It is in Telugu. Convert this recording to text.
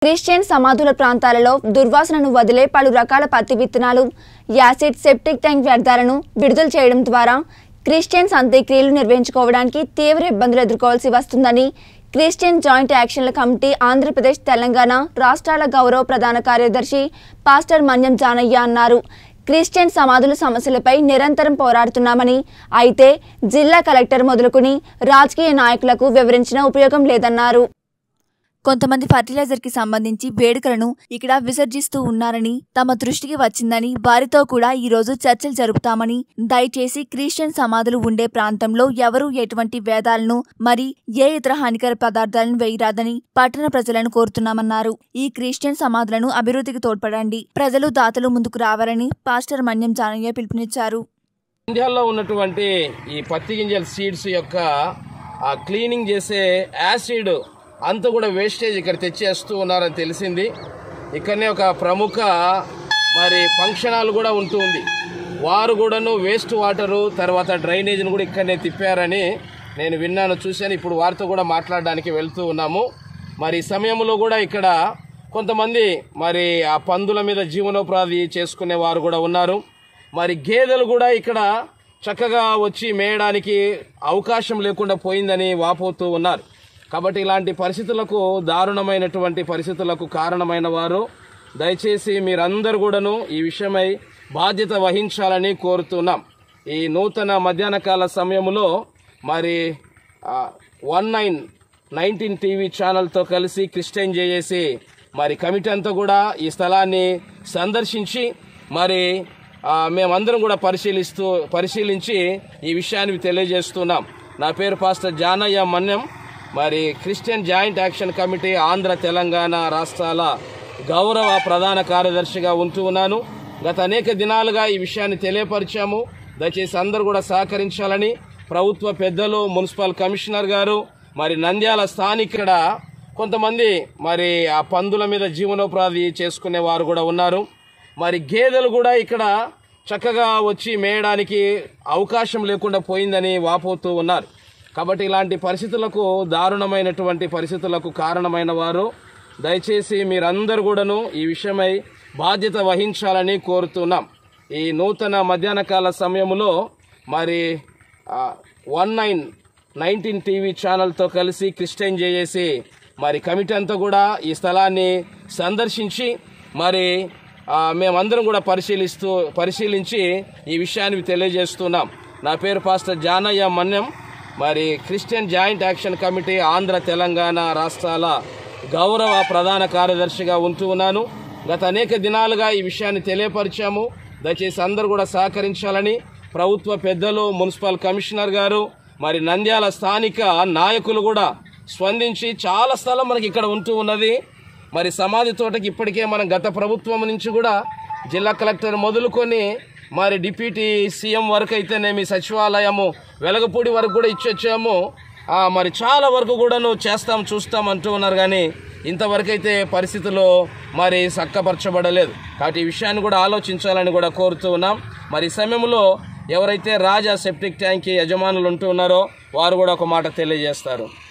క్రిస్టియన్ సమాధుల ప్రాంతాలలో దుర్వాసనను వదిలే పలు రకాల పత్తి విత్తనాలు యాసిడ్ సెప్టిక్ ట్యాంక్ వ్యర్థాలను విడుదల చేయడం ద్వారా క్రిస్టియన్స్ అంత్యక్రియలు నిర్వహించుకోవడానికి తీవ్ర ఇబ్బందులు ఎదుర్కోవాల్సి వస్తుందని క్రిస్టియన్ జాయింట్ యాక్షన్ల కమిటీ ఆంధ్రప్రదేశ్ తెలంగాణ రాష్ట్రాల గౌరవ ప్రధాన కార్యదర్శి పాస్టర్ మన్యం జానయ్య అన్నారు క్రిస్టియన్ సమాధుల సమస్యలపై నిరంతరం పోరాడుతున్నామని అయితే జిల్లా కలెక్టర్ మొదలుకుని రాజకీయ నాయకులకు వివరించిన ఉపయోగం లేదన్నారు కొంతమంది ఫర్టిలైజర్ కి సంబంధించి వేడుకలను ఇక్కడ విసర్జిస్తూ ఉన్నారని తమ దృష్టికి వచ్చిందని వారితో కూడా ఈ రోజు చర్చలు జరుపుతామని దయచేసి క్రిస్టియన్ సమాధులు ఉండే ప్రాంతంలో ఎవరూ ఎటువంటి వేదాలను మరి ఏ ఇతర హానికర పదార్థాలను వేయరాదని పట్టణ ప్రజలను కోరుతున్నామన్నారు ఈ క్రిస్టియన్ సమాధులను అభివృద్ధికి తోడ్పడండి ప్రజలు దాతలు ముందుకు రావాలని పాస్టర్ మన్యం జానయ్య పిలుపునిచ్చారు ఇండియాలో ఉన్నటువంటి ఈ పత్తి గింజల సీడ్స్ యొక్క ఆ క్లీనింగ్ చేసే యాసిడ్ అంతా కూడా వేస్టేజ్ ఇక్కడ తెచ్చేస్తూ ఉన్నారని తెలిసింది ఇక్కడనే ఒక ప్రముఖ మరి ఫంక్షన్ హాల్ కూడా ఉంటూ ఉంది వారు కూడాను వేస్ట్ వాటరు తర్వాత డ్రైనేజీని కూడా ఇక్కడనే తిప్పారని నేను విన్నాను చూశాను ఇప్పుడు వారితో కూడా మాట్లాడడానికి వెళ్తూ ఉన్నాము మరి ఈ సమయంలో కూడా ఇక్కడ కొంతమంది మరి ఆ పందుల మీద జీవనోపాధి చేసుకునే వారు కూడా ఉన్నారు మరి గేదెలు కూడా ఇక్కడ చక్కగా వచ్చి మేయడానికి అవకాశం లేకుండా పోయిందని వాపోతూ ఉన్నారు కాబట్టి ఇలాంటి పరిస్థితులకు దారుణమైనటువంటి పరిస్థితులకు కారణమైన వారు దయచేసి మీరందరూ కూడాను ఈ విషయమై బాధ్యత వహించాలని కోరుతున్నాం ఈ నూతన మధ్యాహ్న కాల సమయంలో మరి వన్ నైన్ నైన్టీన్ టీవీ ఛానల్తో కలిసి క్రిస్టియన్ చేసి మరి కమిటీ అంతా కూడా ఈ స్థలాన్ని సందర్శించి మరి ఆ, మేమందరం కూడా పరిశీలిస్తూ పరిశీలించి ఈ విషయాన్ని తెలియజేస్తున్నాం నా పేరు పాస్టర్ జానయ్య మన్యం మరి Christian joint action committee Andhra Telangana రాష్ట్రాల గౌరవ ప్రధాన కార్యదర్శిగా ఉంటూ ఉన్నాను గత అనేక దినాలుగా ఈ విషయాన్ని తెలియపరిచాము దయచేసి అందరూ కూడా సహకరించాలని ప్రభుత్వ పెద్దలు మున్సిపల్ కమిషనర్ గారు మరి నంద్యాల స్థానిక కొంతమంది మరి ఆ పందుల మీద జీవనోపాధి చేసుకునే వారు కూడా ఉన్నారు మరి గేదెలు కూడా ఇక్కడ చక్కగా వచ్చి మేయడానికి అవకాశం లేకుండా పోయిందని వాపోతూ ఉన్నారు కాబట్టి ఇలాంటి పరిస్థితులకు దారుణమైనటువంటి పరిస్థితులకు కారణమైన వారు దయచేసి మీరందరూ కూడాను ఈ విషయమై బాధ్యత వహించాలని కోరుతున్నాం ఈ నూతన మధ్యాహ్న కాల సమయంలో మరి వన్ నైన్ నైన్టీన్ టీవీ ఛానల్తో కలిసి క్రిస్టియన్ చేసి మరి కమిటీ అంతా కూడా ఈ స్థలాన్ని సందర్శించి మరి ఆ, మేమందరం కూడా పరిశీలిస్తూ పరిశీలించి ఈ విషయాన్ని తెలియజేస్తున్నాం నా పేరు పాస్టర్ జానయ్య మన్యం మరి Christian joint action committee Andhra Telangana రాష్ట్రాల గౌరవ ప్రధాన కార్యదర్శిగా ఉంటూ ఉన్నాను గత అనేక దినాలుగా ఈ విషయాన్ని తెలియపరిచాము దయచేసి అందరూ కూడా సహకరించాలని ప్రభుత్వ పెద్దలు మున్సిపల్ కమిషనర్ గారు మరి నంద్యాల స్థానిక నాయకులు కూడా స్పందించి చాలా స్థలం మనకి ఇక్కడ ఉంటూ ఉన్నది మరి సమాధి తోటకి ఇప్పటికే మనం గత ప్రభుత్వం నుంచి కూడా జిల్లా కలెక్టర్ మొదలుకొని మరి డిప్యూటీ సీఎం వరకు అయితేనేమి సచివాలయము వెలగపూడి వరకు కూడా ఇచ్చొచ్చాము ఆ, మరి చాలా వరకు కూడాను చేస్తాం చూస్తాం అంటూ ఉన్నారు కానీ ఇంతవరకు అయితే పరిస్థితులు మరి చక్కపరచబడలేదు కాబట్టి ఈ విషయాన్ని కూడా ఆలోచించాలని కూడా కోరుతూ ఉన్నాం మరి ఈ సమయంలో ఎవరైతే రాజా సెప్టిక్ ట్యాంక్ యజమానులు ఉంటూ ఉన్నారో వారు కూడా ఒక మాట తెలియజేస్తారు